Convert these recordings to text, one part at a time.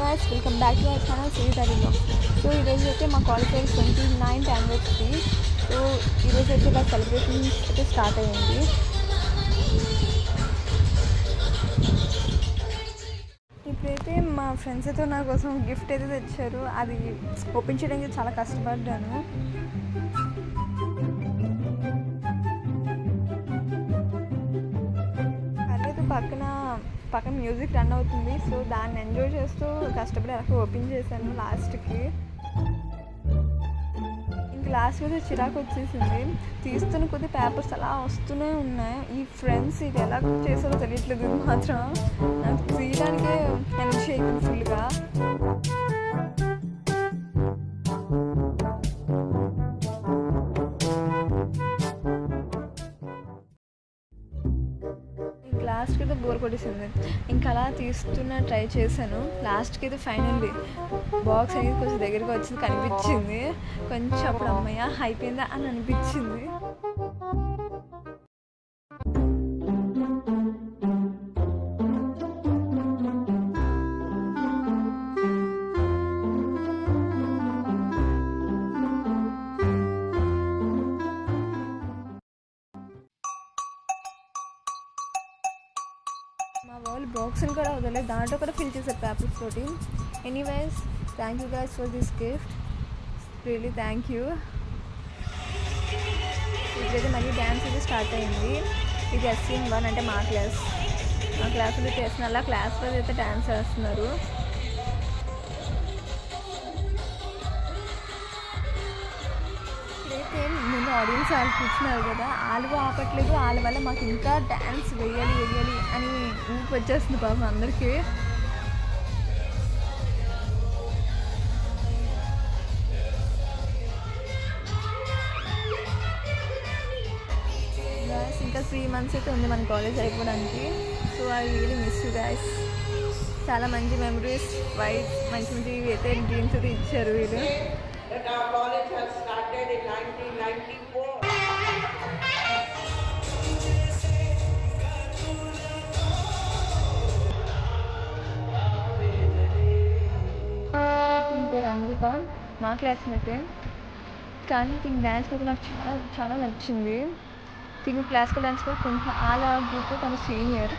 Guys welcome back to our channel శ్రీధరిలో so ఈరోజు అయితే మా కాలేజ్ అయితే ట్వంటీ నైన్త్ యానివర్సరీ సో ఈరోజు అయితే ఇలా సెలబ్రేషన్స్ అయితే స్టార్ట్ అయ్యింది ఇప్పుడైతే మా ఫ్రెండ్స్ అయితే నా కోసం గిఫ్ట్ అయితే తెచ్చారు అది ఓపెన్ చేయడానికి చాలా కష్టపడ్డాను పర్లేదు పక్కన పక్కన మ్యూజిక్ రన్ అవుతుంది సో దాన్ని ఎంజాయ్ చేస్తూ కష్టపడి అలా ఓపెన్ చేశాను లాస్ట్కి ఇంక లాస్ట్ అయితే చిరాకు వచ్చేసింది తీస్తున్న కొద్ది పేపర్స్ అలా వస్తూనే ఉన్నాయి ఈ ఫ్రెండ్స్ ఇది ఎలా చేశారో తెలియట్లేదు ఇది మాత్రం నాకు తీయడానికే ఎనర్జీ అయిపోయింది ఫుల్గా లాస్ట్కి అయితే బోర్ కొట్టేసింది ఇంకా అలా తీస్తున్న ట్రై చేశాను లాస్ట్కి అయితే ఫైనల్లీ బాక్స్ అనేది కొంచెం దగ్గరికి వచ్చింది కనిపించింది కొంచెం అప్పుడు అమ్మయ్య అయిపోయిందా అని అనిపించింది మా వాళ్ళు బాక్స్ని కూడా వదలలేదు దాంట్లో కూడా ఫిల్ చేశారు పేపర్స్ తోటి anyways thank you guys for this gift really thank you ఇప్పుడైతే మళ్ళీ డ్యాన్స్ అయితే స్టార్ట్ అయింది ఇది ఎస్సీఎం వన్ అంటే మా క్లాస్ మా క్లాసులో చేసిన అలా క్లాస్లో అయితే డ్యాన్స్ చేస్తున్నారు ఇప్పుడైతే ముందు ఆడియన్స్ వాళ్ళు కూర్చున్నారు కదా వాళ్ళు ఆపట్లేదు వాళ్ళ వల్ల మాకు ఇంకా డ్యాన్స్ వేయాలి వేయాలి అని ఊపి వచ్చేస్తుంది పాపం అందరికీ గాయస్ ఇంకా త్రీ మంత్స్ అయితే ఉంది మన కాలేజ్ అయిపోవడానికి so I really miss you guys చాలా మంచి మెమరీస్ వైట్ మంచి మంచి అయితే డ్రీమ్స్ అయితే ఇచ్చారు వీళ్ళు that our college has started in 1994. ఇంకో రంగిక మా క్లాస్మేటే కానీ దీని డ్యాన్స్ అయితే నాకు చాలా చాలా నచ్చింది దీని క్లాసికల్ డ్యాన్స్ కూడా కొంచెం అలా గ్రూప్ తన సీనియర్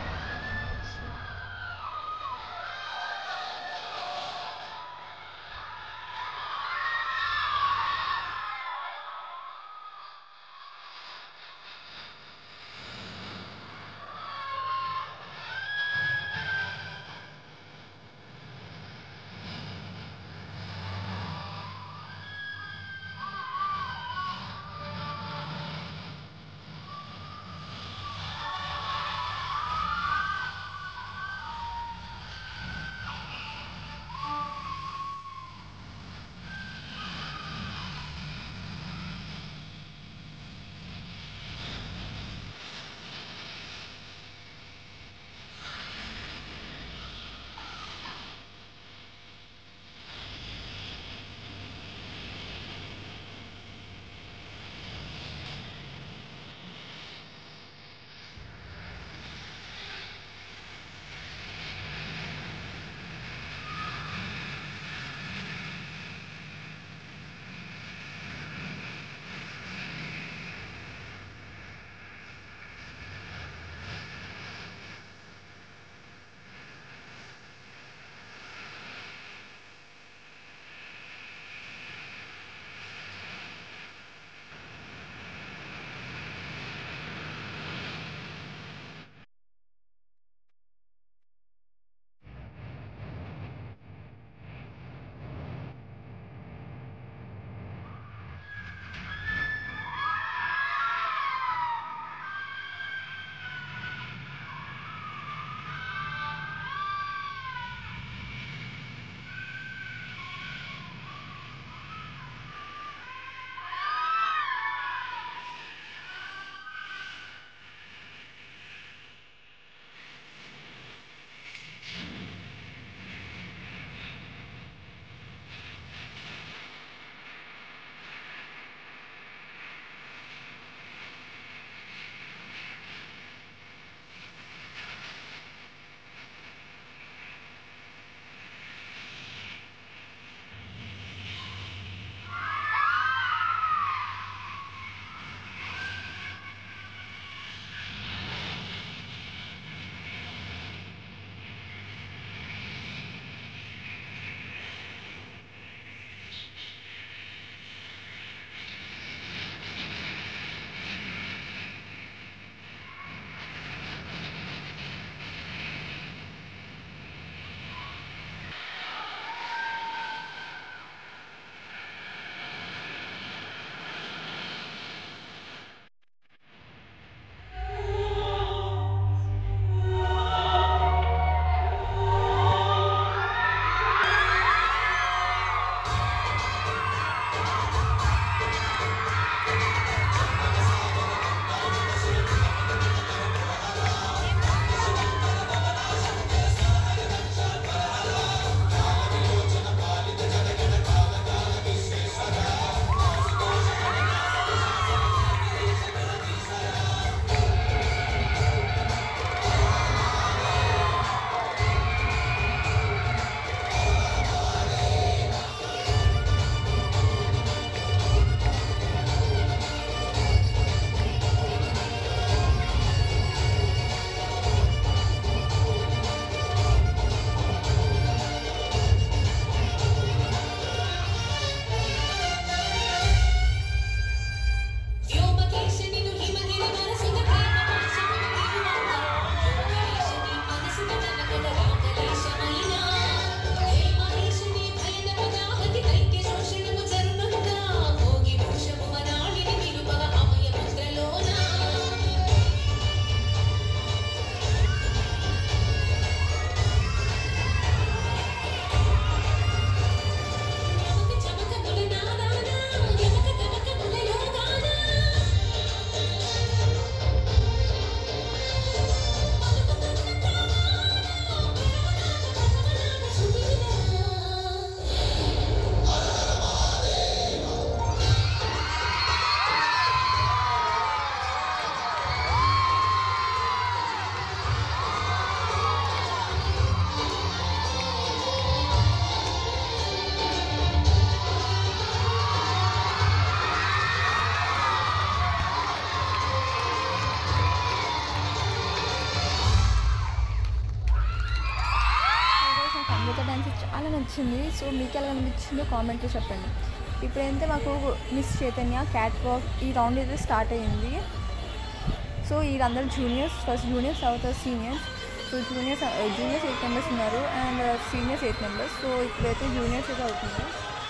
డాన్స్ చాలా నచ్చింది సో మీకు ఎలా అనిపించిందో కామెంట్లో చెప్పండి ఇప్పుడైతే మాకు మిస్ చైతన్య క్యాట్ వాక్ ఈ రౌండ్ అయితే స్టార్ట్ అయ్యింది సో వీళ్ళందరూ జూనియర్స్ ఫస్ట్ జూనియర్స్ తర్వాత seniors so juniors juniors eight members ఉన్నారు and seniors eight members so ఇప్పుడైతే జూనియర్స్ అయితే అవుతున్నారు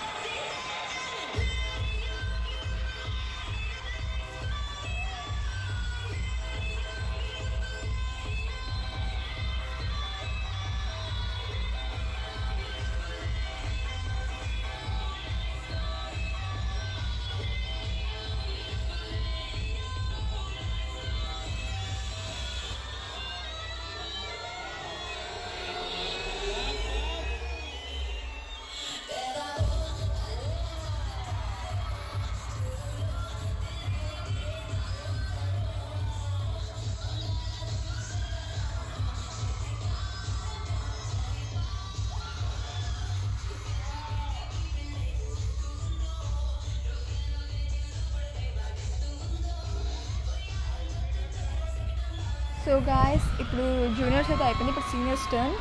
సో గాయస్ ఇప్పుడు జూనియర్స్ అయితే అయిపోయింది ఇప్పుడు సీనియర్స్ టర్న్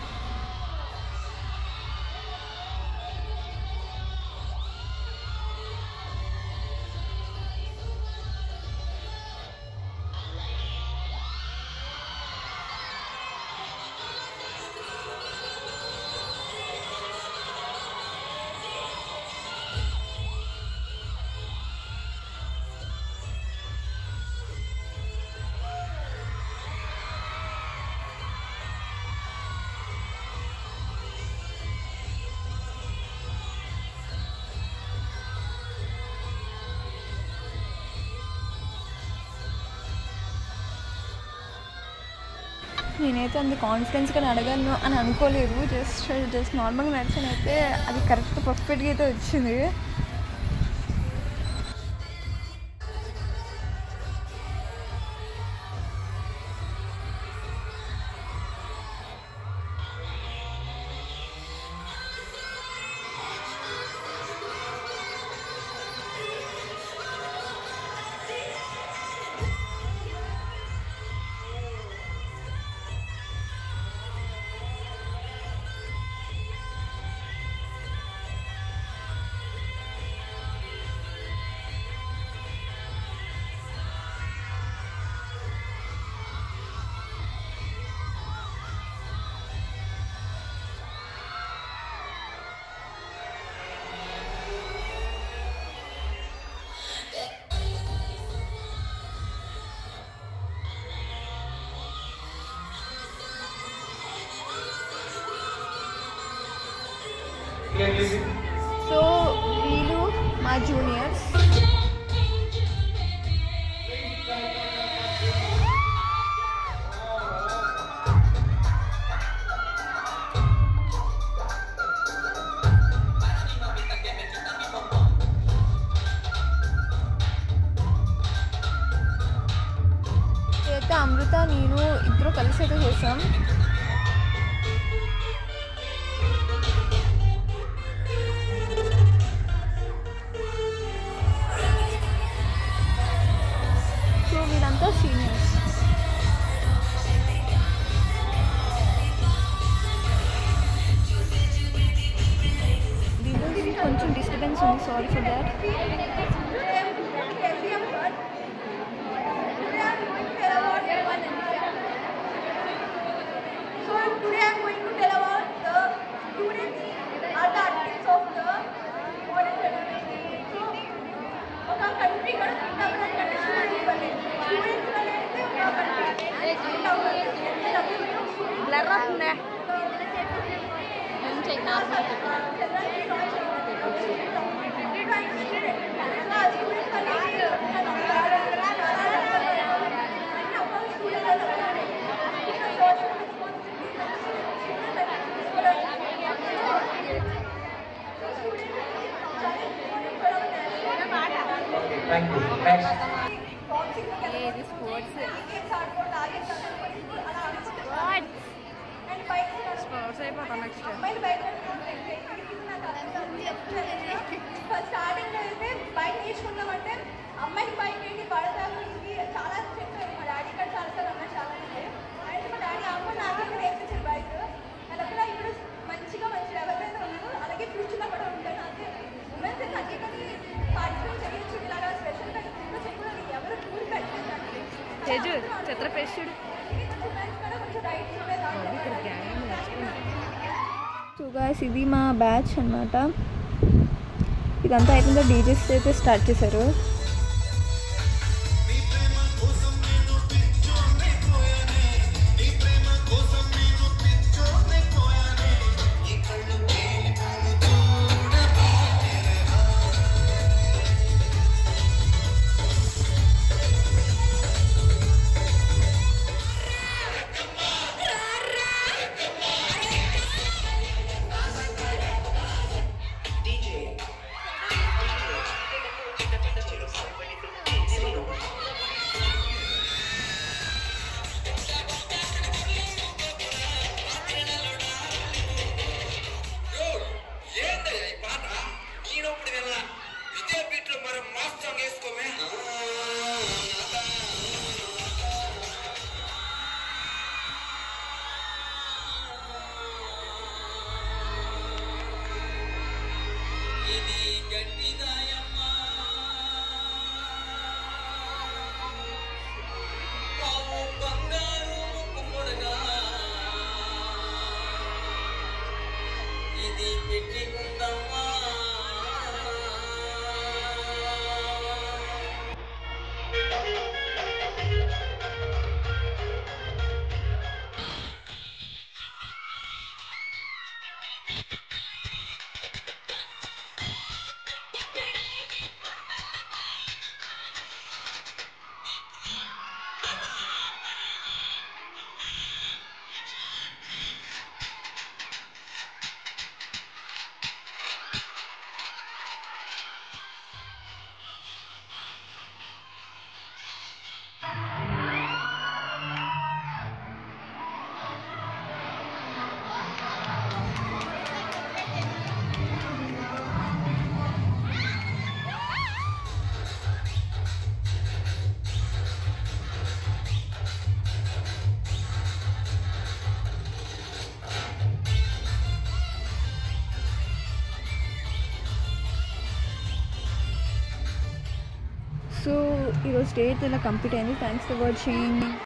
నేనైతే అంత కాన్ఫిడెన్స్గా అడగను అని అనుకోలేదు జస్ట్ జస్ట్ నార్మల్గా నడిచాను అయితే అది కరెక్ట్ పర్ఫెక్ట్గా అయితే వచ్చింది సో వీళ్ళు మా జూనియర్స్ అయితే అమృత నేను ఇద్దరు కలిసి అయితే చేసాం సో వీళ్ళంతా సీనియర్స్ దీంట్లో కొంచెం డిస్టర్బెన్స్ ఉంది sorry for that So today I'm going to tell about the students are the architects of the modern country. So ఒక కంట్రీ కూడా డెవలప్ కండిషన్ ఇవ్వాలి స్టూడెంట్స్ అనేది ఒక కంట్రీ బ్లర్ అవుతుందా Thank you. Next. ఇది స్పోర్ట్స్ స్పోర్ట్స్ అయిపోతాం next అమ్మాయిలు బయట స్టార్టింగ్ లో అయితే బైక్ నేర్చుకున్నామంటే అమ్మాయికి బైక్ ఏంటి పడతాము ఇది చాలా చెప్పారు మా డాడీ కూడా చాలా సార్లు అమ్మాయి చాలా అంటే అయితే మా డాడీ అమ్మ నాకు నేర్పించారు బైక్ అలా ఇప్పుడు మంచిగా మంచి లెవెల్ తేజు చిత్ర ఫేస్ చూడు సో గాయస్ ఇది మా బ్యాచ్ అన్నమాట ఇదంతా అయిపోయిందో డీజెస్ అయితే స్టార్ట్ చేశారు ఏందయ్యా ఈ పాట ఈయనప్పుడు వినలా విద్యాపీఠలో మరి మాస్ సాంగ్ వేసుకోమే ఇది గట్టిదాయమ్మా పావు బంగారు ముక్కుముడగా ఇది పెట్టిందమ్మా సో ఈరోజు డేట్ ఇలా కంప్లీట్ అయింది థ్యాంక్స్ ఫర్ వాచింగ్